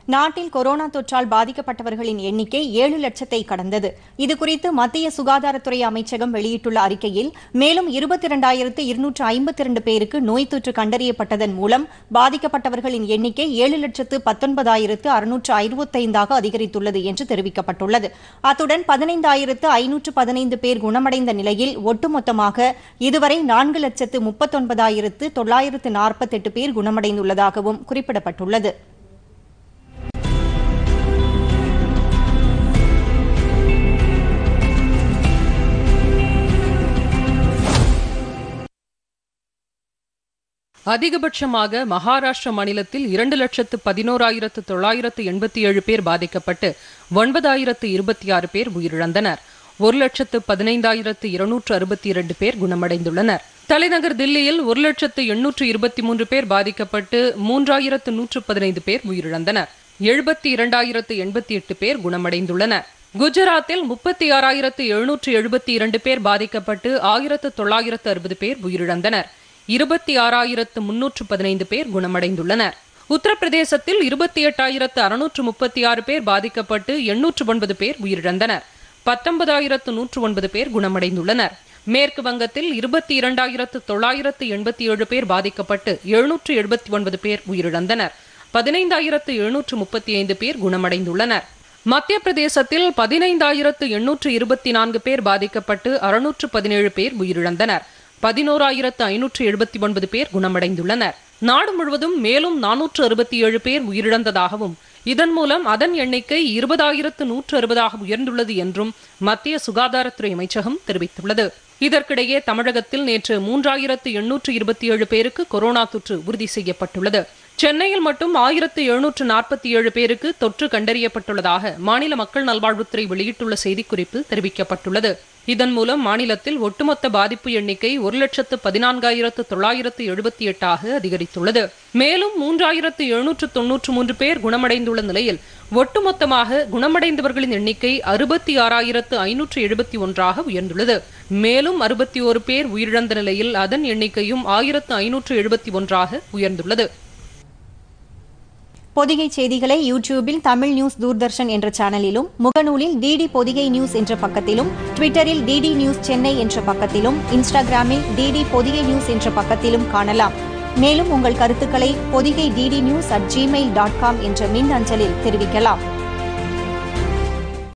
நாட்டில் கொரோனா தொற்றால் பாதிக்கப்பட்டவர்களின் எண்ணிக்கை ஏழு லட்சத்தை கடந்தது இதுகுறித்து மத்திய சுகாதாரத்துறை அமைச்சகம் வெளியிட்டுள்ள அறிக்கையில் மேலும் இருபத்தி இரண்டாயிரத்து இருநூற்று ஐம்பத்தி இரண்டு பேருக்கு நோய் தொற்று கண்டறியப்பட்டதன் மூலம் பாதிக்கப்பட்டவர்களின் எண்ணிக்கை ஏழு லட்சத்து பத்தொன்பதாயிரத்து அறுநூற்று அறுபத்தைந்தாக அதிகரித்துள்ளது என்று தெரிவிக்கப்பட்டுள்ளது அத்துடன் பதினைந்தாயிரத்து ஐநூற்று பதினைந்து பேர் குணமடைந்த நிலையில் ஒட்டுமொத்தமாக இதுவரை நான்கு லட்சத்து முப்பத்தொன்பதாயிரத்து தொள்ளாயிரத்து நாற்பத்தெட்டு பேர் குணமடைந்துள்ளதாகவும் குறிப்பிடப்பட்டுள்ளது அதிகபட்சமாக மகாராஷ்டிர மாநிலத்தில் இரண்டு லட்சத்து பதினோராயிரத்து தொள்ளாயிரத்து எண்பத்தி ஏழு பேர் பாதிக்கப்பட்டு ஒன்பதாயிரத்து இருபத்தி ஆறு பேர் உயிரிழந்தனர் ஒரு லட்சத்து பதினைந்தாயிரத்து இருநூற்று அறுபத்தி இரண்டு பேர் குணமடைந்துள்ளனர் தலைநகர் தில்லியில் ஒரு லட்சத்து எண்ணூற்று இருபத்தி மூன்று பேர் பாதிக்கப்பட்டு மூன்றாயிரத்து நூற்று பதினைந்து பேர் உயிரிழந்தனர் எழுபத்தி இரண்டாயிரத்து எண்பத்தி எட்டு பேர் குணமடைந்துள்ளனர் குஜராத்தில் முப்பத்தி ஆறாயிரத்து எழுநூற்று எழுபத்தி இரண்டு பேர் பாதிக்கப்பட்டு ஆயிரத்து தொள்ளாயிரத்து அறுபது பேர் உயிரிழந்தனர் இருபத்தி ஆறாயிரத்து முன்னூற்று பதினைந்து பேர் குணமடைந்துள்ளனர் உத்தரப்பிரதேசத்தில் இருபத்தி எட்டாயிரத்து அறுநூற்று முப்பத்தி ஆறு பேர் பாதிக்கப்பட்டு எண்ணூற்று ஒன்பது பேர் உயிரிழந்தனர் பத்தொன்பதாயிரத்து நூற்று ஒன்பது பேர் குணமடைந்துள்ளனர் மேற்கு வங்கத்தில் இருபத்தி இரண்டாயிரத்து தொள்ளாயிரத்து எண்பத்தி ஏழு பேர் பாதிக்கப்பட்டு எழுநூற்று எழுபத்தி ஒன்பது பேர் உயிரிழந்தனர் பதினைந்தாயிரத்து எழுநூற்று முப்பத்தி ஐந்து பேர் குணமடைந்துள்ளனர் மத்திய பிரதேசத்தில் பதினைந்தாயிரத்து எண்ணூற்று இருபத்தி நான்கு பேர் பாதிக்கப்பட்டு அறுநூற்று பதினேழு பேர் உயிரிழந்தனர் பதினோராயிரத்து ஐநூற்று எழுபத்தி ஒன்பது பேர் குணமடைந்துள்ளனர் நாடு முழுவதும் மேலும் நானூற்று அறுபத்தி ஏழு பேர் உயிரிழந்ததாகவும் இதன் மூலம் அதன் எண்ணிக்கை இருபதாயிரத்து நூற்று அறுபதாக உயர்ந்துள்ளது என்றும் மத்திய சுகாதாரத்துறை அமைச்சகம் தெரிவித்துள்ளது இதற்கிடையே தமிழகத்தில் நேற்று மூன்றாயிரத்து எண்ணூற்று இருபத்தி ஏழு பேருக்கு கொரோனா தொற்று உறுதி செய்யப்பட்டுள்ளது சென்னையில் மட்டும் ஆயிரத்து எழுநூற்று நாற்பத்தி ஏழு பேருக்கு தொற்று கண்டறியப்பட்டுள்ளதாக மாநில மக்கள் நல்வாழ்வுத்துறை வெளியிட்டுள்ள செய்திக்குறிப்பில் தெரிவிக்கப்பட்டுள்ளது இதன் மூலம் மாநிலத்தில் ஒட்டுமொத்த பாதிப்பு எண்ணிக்கை ஒரு லட்சத்து பதினான்காயிரத்து தொள்ளாயிரத்து எழுபத்தி எட்டாக அதிகரித்துள்ளது மேலும் மூன்றாயிரத்து எழுநூற்று தொன்னூற்று மூன்று பேர் குணமடைந்துள்ள நிலையில் ஒட்டுமொத்தமாக குணமடைந்தவர்களின் எண்ணிக்கை அறுபத்தி ஆறாயிரத்து ஐநூற்று எழுபத்தி ஒன்றாக உயர்ந்துள்ளது மேலும் அறுபத்தி ஒரு பேர் உயிரிழந்த நிலையில் அதன் எண்ணிக்கையும் ஆயிரத்து ஐநூற்று எழுபத்தி ஒன்றாக உயர்ந்துள்ளது பொதிகை செய்திகளை யூடியூபில் தமிழ் நியூஸ் தூர்தர்ஷன் என்ற சேனலிலும் முகநூலில் டிடி பொதிகை நியூஸ் என்ற பக்கத்திலும் ட்விட்டரில் டிடி நியூஸ் சென்னை என்ற பக்கத்திலும் இன்ஸ்டாகிராமில் டிடி பொதிகை நியூஸ் என்ற பக்கத்திலும் காணலாம் மேலும் உங்கள் கருத்துக்களை Pothigai DD news at Gmail dot com என்ற மின் அஞ்சலில் தெரிவிக்கலாம்